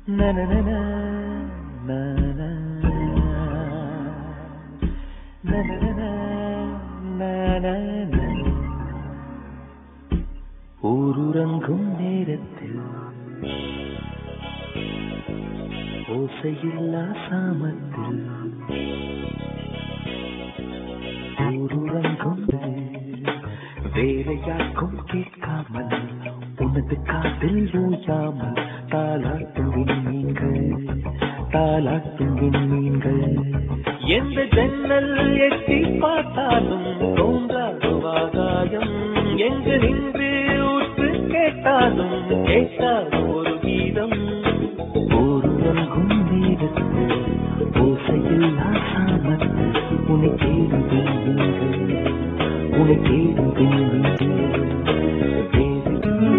நனனனா, நானா. நனனனா, நானானா. ஊருறங்கும் நேரத்தில் ஓசையில்லா சாமத்தில் ஊருறங்கும் வேலையாக்கும் கேட்காமல் உனது காதில் ஊயாமல் தாலாட்டும் விண்மீன்கள் தாலாட்டும் விண்மீன்கள் எந்த ஜன்னல் எட்டி பார்த்தாலும் தோன்றாத ஆகாயம் எங்கு நின்று ஊற்று கேட்டாலும் கேட்டாத ஒரு கீதம் ஒருவங்கும் நேரத்து ஓசையில் ஆசாமத்து உன்னை தேடும் விண்மீன்கள் உன்னை தேடும் விண்மீன்கள் தேடும்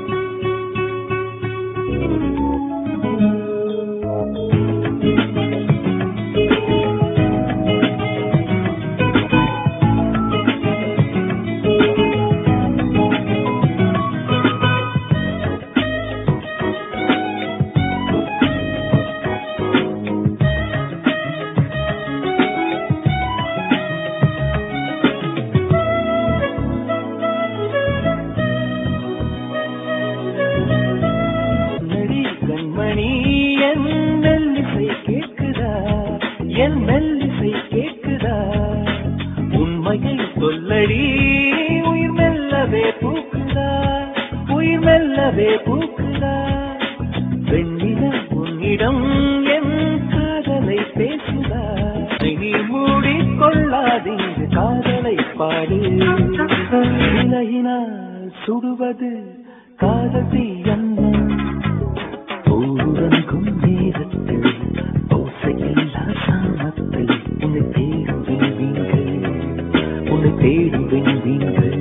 நடி கண்மணி என் மெல்லிசை கேட்குதா என் மெல்லிசை கேட்குதா உண்மையை சொல்லடி உயிர் மெல்லவே பூக்குதா உயிர் மெல்லவே பூக்குதா பெண்ணில உன்னிடம் என் காதலை பேசுதா நீ மூடிக்கொள்ளாதீங்க காதலை பாடு விலகினால் சுடுவது காதல் தீயன்ன ஊரங்கும் நேரத்தில் ஓசையில்லா சாமத்தில் உன்னை தேடும் விண்மீன்கள் உன்னை தேடும் விண்மீன்கள்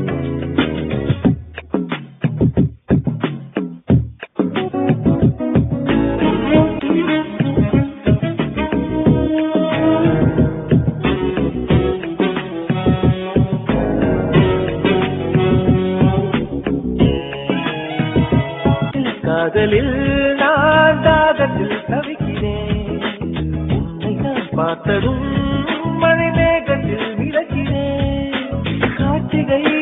காதலில் நான் தாகத்தில் தவிக்கிறேன் உன்னை நான் பார்த்ததும் மழை மேகத்தில் விளக்கிறேன் காட்சிகை